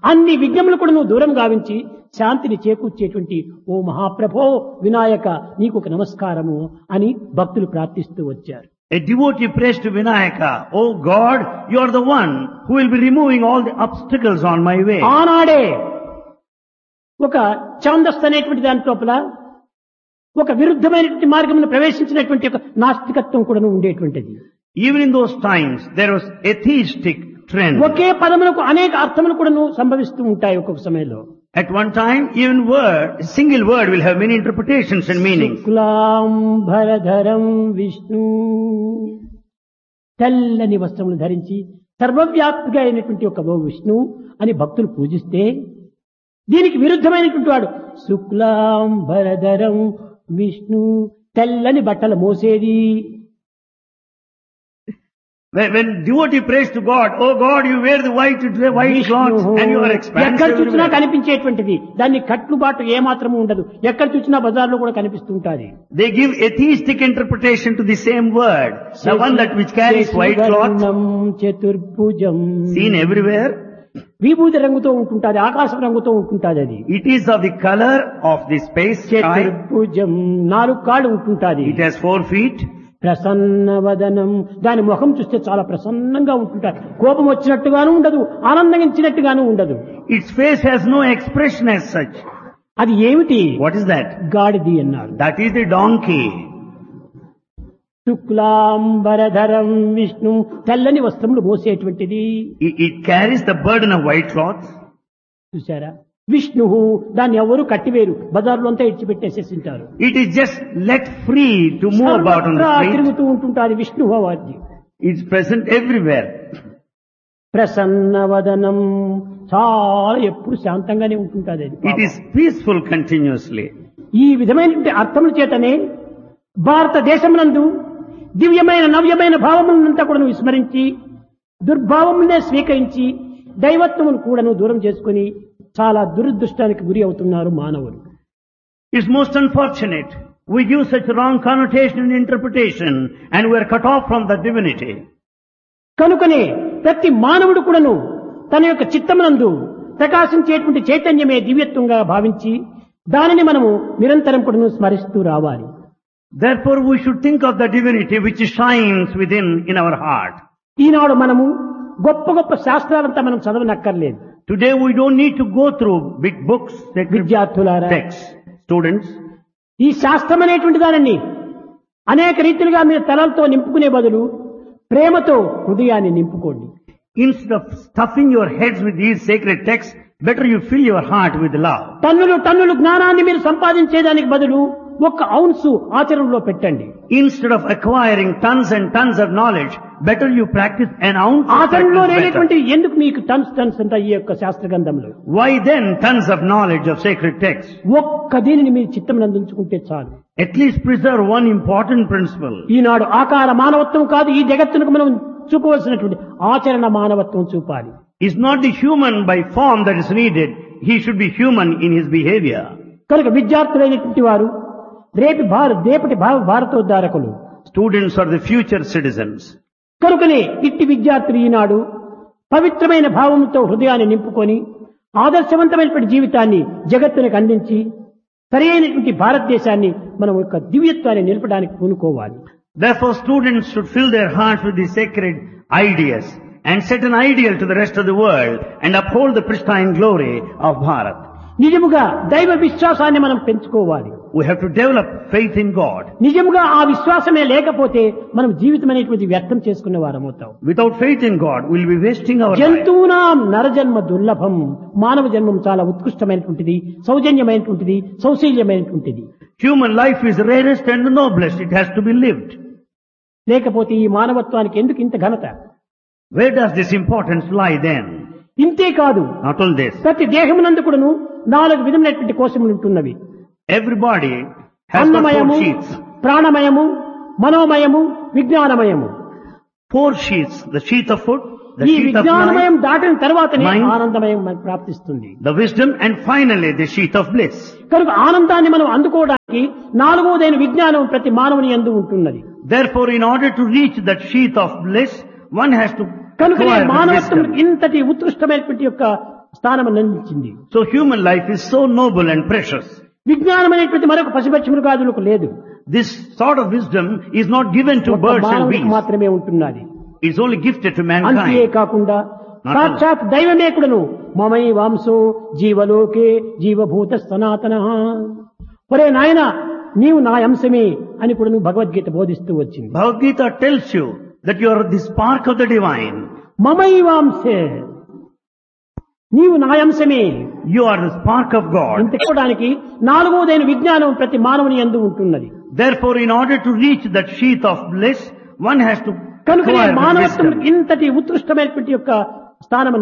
అన్ని విఘ్నములు కూడా నువ్వు దూరం గావించి శాంతిని చేకూర్చేటువంటి ఓ మహాప్రభో వినాయక నీకు ఒక నమస్కారము అని భక్తులు ప్రార్థిస్తూ వచ్చారు A devotee prays to Vinayaka, Oh God, you are the one who will be removing all the obstacles on my way. ఆనాడే ఒక ఛాందస్ అనేటువంటి దాని లోపల ఒక విరుద్ధమైనటువంటి మార్గమును ప్రవేశించినటువంటి ఒక నాస్తికత్వం కూడా ఉండేటువంటిది Even in those times, there was atheistic trend. ఒకే పదములకు అనేక అర్థములు కూడా సంభవిస్తూ ఉంటాయి ఒక్కొక్క సమయంలో At one time, even word, a single word will have many interpretations and meanings. శుక్లాంబరధరం విష్ణు తెల్లని వస్త్రములు ధరించి సర్వవ్యాప్తిగా అయినటువంటి ఒక ఓ విష్ణు అని భక్తులు పూజిస్తే దీనికి విరుద్ధమైనటువంటి వాడు శుక్లాంబరధరం విష్ణు తెల్లని బట్టలు మోసేది When, when devotee prays to God, Oh God, you wear the white, white clothes and you are ఎక్కడ expansive. చూసినా everywhere." కనిపించేటువంటిది దాన్ని కట్టుబాటు ఏ మాత్రము ఉండదు ఎక్కడ చూసినా బజార్లో కూడా కనిపిస్తుంటాది They give atheistic interpretation to the same word. The one that which carries white cloth, శశివర్ణం చతుర్భుజం seen everywhere. విభూతి రంగుతో ఉంటుంటాది ఆకాశం రంగుతో ఉంటుంటాది అది It is of the color of the space sky. చతుర్భుజం నాలుగు కాళ్ళు ఉంటుంటాది It has four feet. Prasanna వదనం దాని ముఖం చూస్తే చాలా ప్రసన్నంగా ఉంటుంటాది కోపం వచ్చినట్టుగాను ఉండదు ఆనందించినట్టుగాను ఉండదు Its face has no expression as such. అది ఏమిటి What is that? గాడిది అన్నారు That is the donkey. శుక్లాంబరధరం విష్ణు తెల్లని వస్త్రములు మోసేటువంటిది It, it carries the burden of white cloth. చూసారా విష్ణు దాన్ని ఎవరు కట్టివేరు బజార్లో అంతా ఇడిచిపెట్టేసేసి ఉంటారు It is just let free to move about on the సర్వత్రా street. తిరుగుతూ ఉంటుంటారు Vishnu వాద్యం It's present everywhere. Prasanna వదనం చాలా ఎప్పుడు శాంతంగానే ఉంటుంటుంది అది It is peaceful continuously. ఈ విధమైనటువంటి అర్థముల చేతనే భారతదేశమునందు దివ్యమైన నవ్యమైన భావములంతా కూడా విస్మరించి దుర్భావములనే స్వీకరించి దైవత్వమును కూడాను దూరం చేసుకుని చాలా దురదృష్టానికి గురి అవుతున్నారు మానవులు It's most unfortunate. We give such wrong connotation and interpretation and we are cut off from the divinity. కనుకనే ప్రతి మానవుడు కూడాను తన యొక్క చిత్తమునందు ప్రకాశించేటువంటి చైతన్యమే దివ్యత్వంగా భావించి దానిని మనము నిరంతరం కూడాను స్మరిస్తూ రావాలి Therefore we should think of the divinity which shines within in our heart. ఈనాడు మనము గొప్ప గొప్ప శాస్త్రాలంతా మనం చదవనక్కర్లేదు Today we don't need to go through big books, sacred విద్యార్థులారా texts. Students, ఈ శాస్త్రం అనేటువంటి దానిని అనేక రీతిలుగా మీరు తలలతో నింపుకునే బదులు ప్రేమతో హృదయాన్ని నింపుకోండి instead of stuffing your heads with these sacred texts, better you fill your heart with love. టన్నులు టన్నులు జ్ఞానాన్ని మీరు సంపాదించేదానికి బదులు ఒక్క ఔన్సు ఆచరణలో పెట్టండి Instead of acquiring tons and tons of knowledge, better you practice an ounce of ఆచరణలో practice లేనటువంటి better. ఎందుకు మీకు టన్స్ టన్స్ అంతా ఈ యొక్క శాస్త్ర గ్రంథంలో Why then tons of knowledge of sacred texts? ఒక్క దీనిని మీరు చిత్తం నందించుకుంటే చాలు At least preserve one important principle. ఈనాడు ఆకార మానవత్వం కాదు ఈ జగత్తునకు మనం చూపవలసినటువంటి ఆచరణ మానవత్వం చూపాలి It's not the human by form that is needed. He should be human in his behavior. కనుక విద్యార్థులైనటువంటి వారు రేపు భారత్ రేపటి భావ భారతోద్ధారకులు Students are the future citizens. కనుకనే ఇట్టి విద్యార్థులు ఈనాడు పవిత్రమైన భావంతో హృదయాన్ని నింపుకొని ఆదర్శవంతమైనటువంటి జీవితాన్ని జగత్తునికి అందించి సరైనటువంటి భారతదేశాన్ని మనం యొక్క దివ్యత్వాన్ని నిలపడానికి పూనుకోవాలి Therefore students should fill their hearts with the sacred ideas and set an ideal to the rest of the world and uphold the pristine glory of Bharat. నిజముగా దైవ విశ్వాసాన్ని మనం పెంచుకోవాలి We have to develop faith in God. నిజముగా ఆ విశ్వాసమే లేకపోతే మనం జీవితం అనేటువంటి వ్యర్థం చేసుకునే వారం అవుతాం Without faith in God, we'll be wasting our life. జంతువునాం నరజన్మ దుర్లభం మానవ జన్మం చాలా ఉత్కృష్టమైనటువంటిది సౌజన్యమైనటువంటిది సౌశీల్యమైనటువంటిది Human life is rarest and the noblest. It has to be lived. లేకపోతే ఈ మానవత్వానికి ఎందుకు ఇంత ఘనత Where does this importance lie then? ఇంతే కాదు Not only this. ప్రతి దేహమునందు కూడాను నాలుగు విధమైనటువంటి కోశములు ఉంటున్నవి Everybody has got అన్నమయము four sheets. ప్రాణమయము మనోమయము విజ్ఞానమయము Four sheets. The sheath of foot, the ఈ sheath of విజ్ఞానమయం mind, దాటిన తర్వాతనే mind. ఆనందమయం మనకు ప్రాప్తిస్తుంది the wisdom, and finally the sheath of bliss. కనుక ఆనందాన్ని మనం అందుకోవడానికి నాలుగోదైన విజ్ఞానం ప్రతి మానవుని ఎందు ఉంటున్నది Therefore, in order to reach that sheath of bliss, one has to కనుక acquire the మానవత్వం wisdom. ఇంతటి ఉత్కృష్టమైనటువంటి యొక్క స్థానం అందించింది So human life is so noble and precious. విజ్ఞానం అనేటువంటి మరొక పశుపక్షి మృగాదులకు లేదు This sort of wisdom is not given to ఒక్క birds and మానవుడికి beasts. మాత్రమే ఉంటున్నది It's only gifted to అంతే mankind. కాకుండా Not సాక్షాత్ దైవమే కూడాను మమై వాంసో జీవలోకే జీవభూత సనాతన ఒరే నాయన నీవు నా అంశమే అని కూడా భగవద్గీత బోధిస్తూ వచ్చింది Bhagavad Gita tells you that you are the spark of the divine. మమై వాంసే నీవు నా అంశమే You are the spark of God. ఇంతకోవడానికి నాలుగోదైన విజ్ఞానం ప్రతి మానవుని ఎందు ఉంటున్నది Therefore, in order to reach that sheath of bliss, one has to కనుక acquire the మానవత్వం wisdom. ఇంతటి ఉత్కృష్టమైనటువంటి యొక్క స్థానం